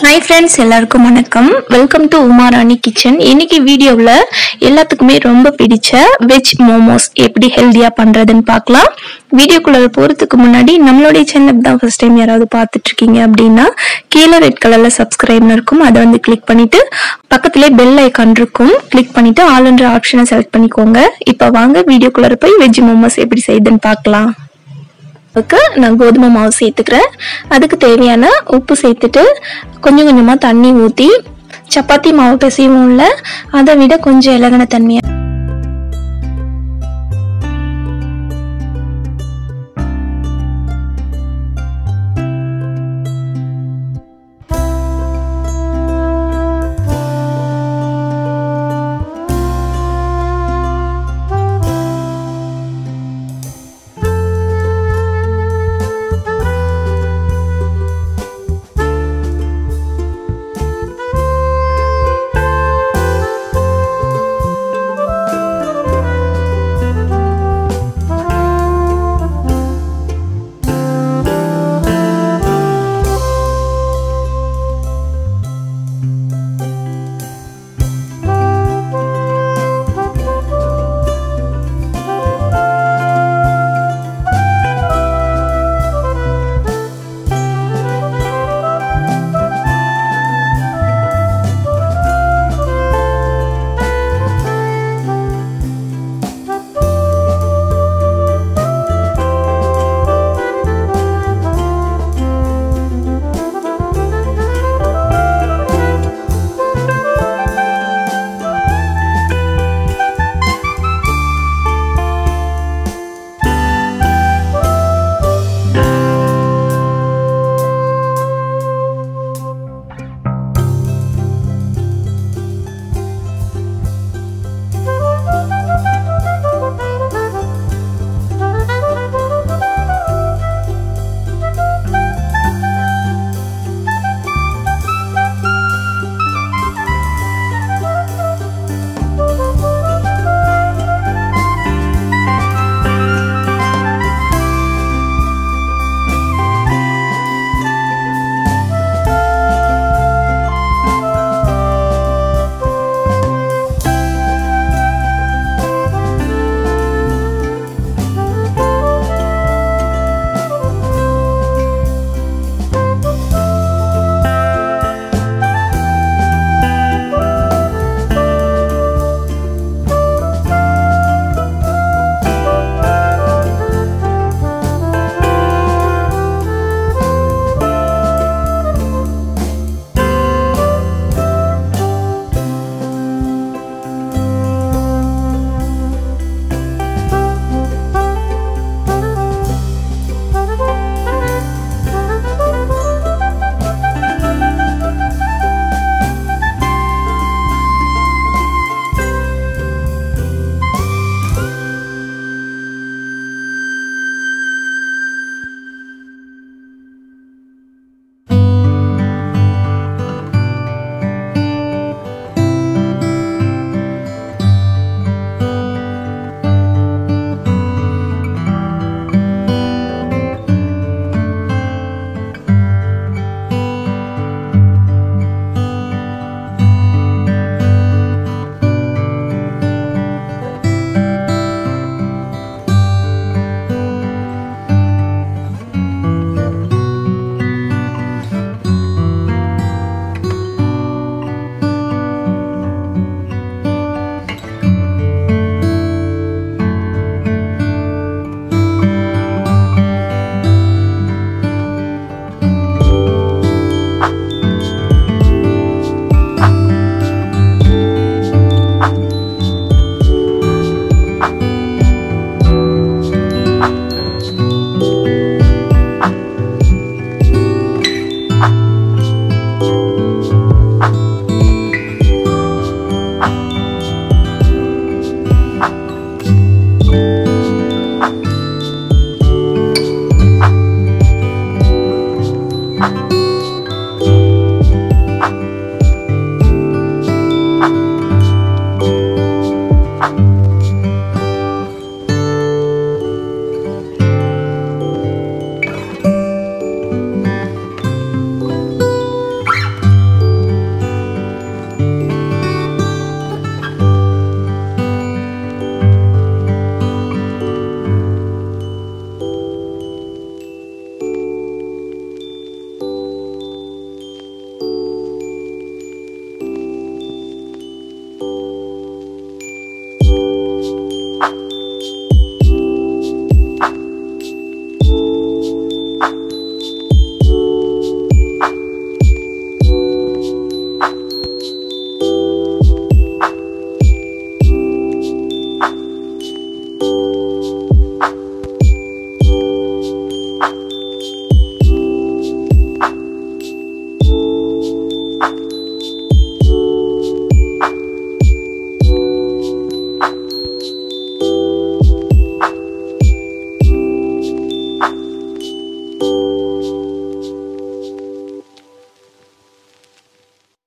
hi friends எல்லாருக்கும் வணக்கம் welcome to Umarani kitchen இன்னைக்கு வீடியோவில் எல்லாத்துக்குமே ரொம்ப பிடிச்ச வெஜ் மோமோஸ் எப்படி ஹெல்த்தியாக பண்ணுறதுன்னு பார்க்கலாம் வீடியோக்குள்ள போகிறதுக்கு முன்னாடி நம்மளுடைய சேனல் தான் ஃபர்ஸ்ட் டைம் யாராவது பார்த்துட்டு இருக்கீங்க அப்படின்னா கீழே ரெட் கலரில் சப்ஸ்கிரைப்னு இருக்கும் அதை வந்து கிளிக் பண்ணிட்டு பக்கத்திலே பெல் ஐக்கான் இருக்கும் கிளிக் பண்ணிட்டு ஆல்ன்ற ஆப்ஷனை செலக்ட் பண்ணிக்கோங்க இப்போ வாங்க வீடியோக்குள்ள போய் வெஜ் மோமோஸ் எப்படி செய்யுதுன்னு பார்க்கலாம் அதுக்கு நான் கோதுமை மாவு சேர்த்துக்கிறேன் அதுக்கு தேவையான உப்பு சேர்த்துட்டு கொஞ்சம் கொஞ்சமாக தண்ணி ஊற்றி சப்பாத்தி மாவு பிசைவோம்ல அதை விட கொஞ்சம் இலகன தன்மையாக